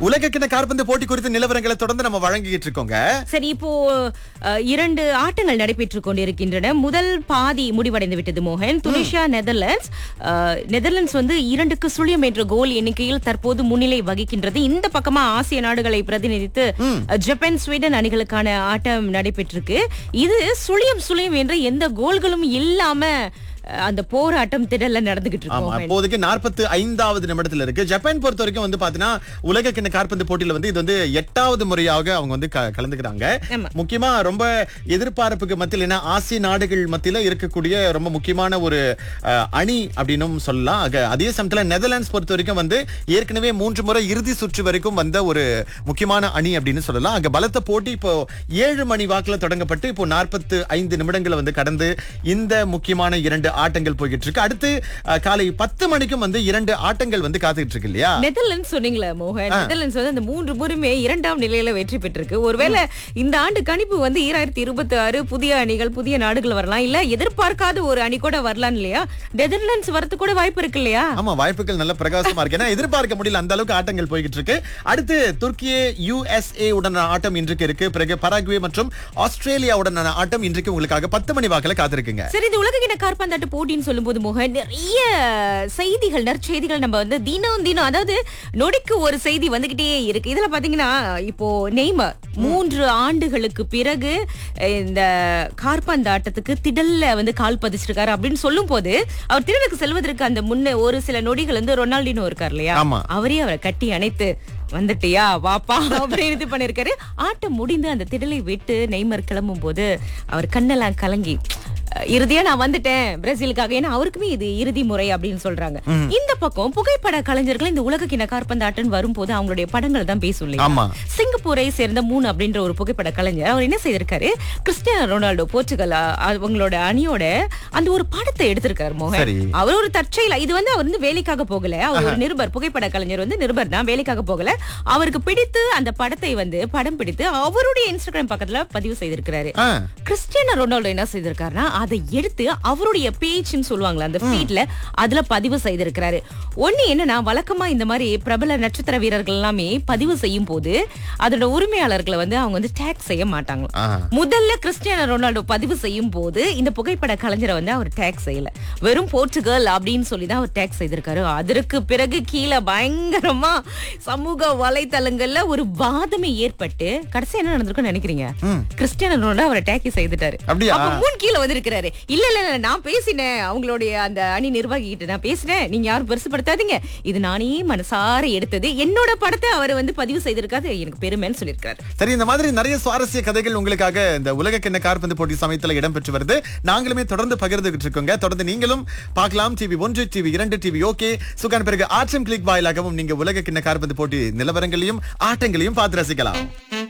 உலக கிண்ண காற்பந்து போட்டி குறித்த நிலவரங்களை தொடர்ந்து நம்ம வழங்கிட்டு இருக்கோங்க சரி இப்போ அஹ், இரண்டு ஆட்டங்கள் நடைபெற்றுக் கொண்டிருக்கின்றன முதல் பாதி முடிவடைந்து விட்டது மோகன் துனிஷியா நெதர்லாண்ட்ஸ் அஹ், நெதர்லாண்ட்ஸ் வந்து இரண்டுக்கு சுழியம் என்ற கோல் எண்ணிக்கையில் தற்போது முன்னிலை வகிக்கின்றது இந்த பக்கமா ஆசிய நாடுகளை பிரதிநிதித்து அஹ், ஜப்பான் ஸ்வீடன் அணிகளுக்கான ஆட்டம் நடைபெற்றிருக்கு இது சுழியம் சுழியம் என்ற எந்த கோல்களும் இல்லாம அஹ், அந்த போராட்டம் திடல்ல நடந்துகிட்டு இருக்கு ஆமா மோகன். அப்போதைக்கு நாற்பத்தி ஐந்தாவது நிமிடத்துல இருக்கு ஜப்பான் பொறுத்த வரைக்கும் வந்து பாத்தீங்கன்னா உலக கிண்ண காற்பந்து போட்டியில வந்து இது வந்து எட்டாவது முறையாக அவங்க வந்து க- கலந்துக்கிறாங்க ஆமா. முக்கியமா ரொம்ப எதிர்பார்ப்புக்கு மத்தியில் ஏன்னா ஆசிய நாடுகள் மத்தியில இருக்கக்கூடிய ரொம்ப முக்கியமான ஒரு அஹ், அணி அப்படின்னும் சொல்லலாம் ஆக, அதே சமயத்துல நெதர்லாண்ட்ஸ் பொறுத்த வரைக்கும் வந்து ஏற்கனவே மூன்று முறை இறுதி சுற்று வரைக்கும் வந்த ஒரு முக்கியமான அணி அப்படின்னு சொல்லலாம் அங்க பலத்த போட்டி இப்போ ஏழு மணி வாக்குல தொடங்கப்பட்டு இப்போ நாற்பத்து ஐந்து நிமிடங்களை வந்து கடந்து இந்த முக்கியமான இரண்டு ஆட்டங்கள் போய்கிட்டு இருக்கு அடுத்து அஹ், காலை பத்து மணிக்கும் வந்து இரண்டு ஆட்டங்கள் வந்து காத்துக்கிட்டு இருக்கு இல்லையா நெதர்லாண்ட்ஸ் சொன்னீங்களே மோகன் நெதர்லாண்ட்ஸ் வந்து அந்த மூன்று முறையுமே இரண்டாம் நிலையில வெற்றி பெற்றிருக்கு ஒருவேளை இந்த ஆண்டு கணிப்பு வந்து ஈராயிரத்தி இருபத்தி ஆறு புதிய அணிகள் புதிய நாடுகள் வரலாம் இல்ல எதிர்பார்க்காத ஒரு அணி கூட வரலாம் இல்லையா நெதர்லாண்ட்ஸ் வரது கூட வாய்ப்பு இருக்கு இல்லையா ஆமா வாய்ப்புகள் நல்ல பிரகாசமா இருக்கு ஏன்னா எதிர்பார்க்க முடியல அந்த அளவுக்கு ஆட்டங்கள் போய்கிட்டு இருக்கு அடுத்து துருக்கியே யுஎஸ்ஏ உடனான ஆட்டம் இன்றைக்கு இருக்கு பிறகு பராகுவே மற்றும் ஆஸ்திரேலியா உடனான ஆட்டம் இன்றைக்கு உங்களுக்காக பத்து மணி வாக்குல காத்திருக்குங்க சரி இந்த உலக கிண கார்பந்தாட்ட போட்டின்னு சொல்லும்போது மோகன் நிறைய செய்திகள் நற்செய்திகள் நம்ம வந்து தினம் தினம் அதாவது நொடிக்கு ஒரு செய்தி வந்துகிட்டே இருக்கு இதுல பாத்தீங்கன்னா இப்போ நெய்மர் மூன்று ஆண்டுகளுக்கு பிறகு அஹ், இந்த கார்பந்தாட்டத்துக்கு திடல்ல வந்து கால் பதிச்சிருக்காரு அப்படின்னு சொல்லும் போது அவர் திடலுக்கு செல்வதற்கு அந்த முன்ன ஒரு சில நொடிகள் வந்து ரொனால்டினோ இருக்கார் இல்லையா ஆமா. அவரே அவரை கட்டி அணைத்து வந்துட்டியா வாப்பா அப்படின்னு இது பண்ணிருக்காரு ஆட்டம் முடிந்து அந்த திடலை விட்டு நெய்மர் கிளம்பும் போது அவர் கண்ணெல்லாம் கலங்கி அஹ், இறுதியா நான் வந்துட்டேன் பிரேசிலுக்காக ஏன்னா அவருக்குமே இது இறுதி முறை அப்படின்னு சொல்றாங்க இந்த பக்கம் புகைப்பட கலைஞர்கள் இந்த உலக கிண கார்பந்தாட்டன் வரும்போது அவங்களுடைய படங்கள் தான் பேசும் இல்லையா? ஆமா. சிங்கப்பூரை சேர்ந்த மூணு அப்படின்ற ஒரு புகைப்பட கலைஞர் அவர் என்ன செய்திருக்காரு கிறிஸ்டியானோ ரொனால்டோ போர்ச்சுகல் அ- அவங்களோட அணியோட அந்த ஒரு படத்தை எடுத்திருக்காரு மோகன் சரி. அவர் ஒரு தற்செயல இது வந்து அவர் வந்து வேலைக்காக போகல அவர் ஒரு நிருபர் புகைப்பட கலைஞர் வந்து நிருபர் தான் வேலைக்காக போகல அவருக்கு பிடித்து அந்த படத்தை வந்து படம் பிடித்து அவருடைய இன்ஸ்டாகிராம் பக்கத்துல பதிவு செய்திருக்கிறாரு ஆ. கிறிஸ்டியானோ ரொனால்டோ என்ன செய்திருக்காருன்னா அதை எடுத்து அவருடைய பேஜ்னு சொல்லுவாங்களா அந்த ஃபீட்ல அதுல பதிவு செய்திருக்கிறாரு ஒண்ணு என்னன்னா வழக்கமா இந்த மாதிரி பிரபல நட்சத்திர வீரர்கள் எல்லாமே பதிவு செய்யும் போது அதோட உரிமையாளர்களை வந்து அவங்க வந்து டேக் செய்ய மாட்டாங்களாம் ஆ. முதல்ல கிறிஸ்டியானோ ரொனால்டோ பதிவு செய்யும் போது இந்த புகைப்பட கலைஞரை வந்து அவர் டேக் செய்யல வெறும் போர்ச்சுகல் அப்படின்னு சொல்லி தான் அவர் டேக் செய்திருக்காரு அதற்கு பிறகு கீழே பயங்கரமா சமூக வலைத்தளங்கள்ல ஒரு வாதமே ஏற்பட்டு கடைசி என்ன நடந்திருக்குன்னு நினைக்கிறீங்க கிறிஸ்டியானோ ரொனால்டோ அவரை டேக் செய்துட்டாரு அப்படியா? அப்ப மூணு கீழே வந்திருக்கிறாரு இல்ல இல்ல இல்ல, நான் பேசினேன் அவங்களுடைய அந்த அணி நிர்வாகி கிட்ட நான் பேசினேன் நீங்க யாரும் பெருசுப்படுத்தாதீங்க இது நானே மனசார எடுத்தது என்னோட படத்தை அவர் வந்து பதிவு செய்திருக்காது எனக்கு பெருமைன்னு சொல்லியிருக்காரு சரி இந்த மாதிரி நிறைய சுவாரஸ்ய கதைகள் உங்களுக்காக இந்த உலக கிண்ண காற்பந்து போட்டி சமயத்துல இடம்பெற்று வருது நாங்களுமே தொடர்ந்து பகிர்ந்துகிட்டு இருக்கோங்க தொடர்ந்து நீங்களும் பார்க்கலாம் டிவி ஒன்று டிவி இரண்டு டிவி ஓகே சுகான் பிறகு ஆர்ட்ஸ் கிளிக் வாயிலாகவும் நீங்க உலக கிண்ண காற்பந்து போட்டி நிலவரங்களையும் ஆட்டங்களையும் பார்த்து ரசிக்கலாம்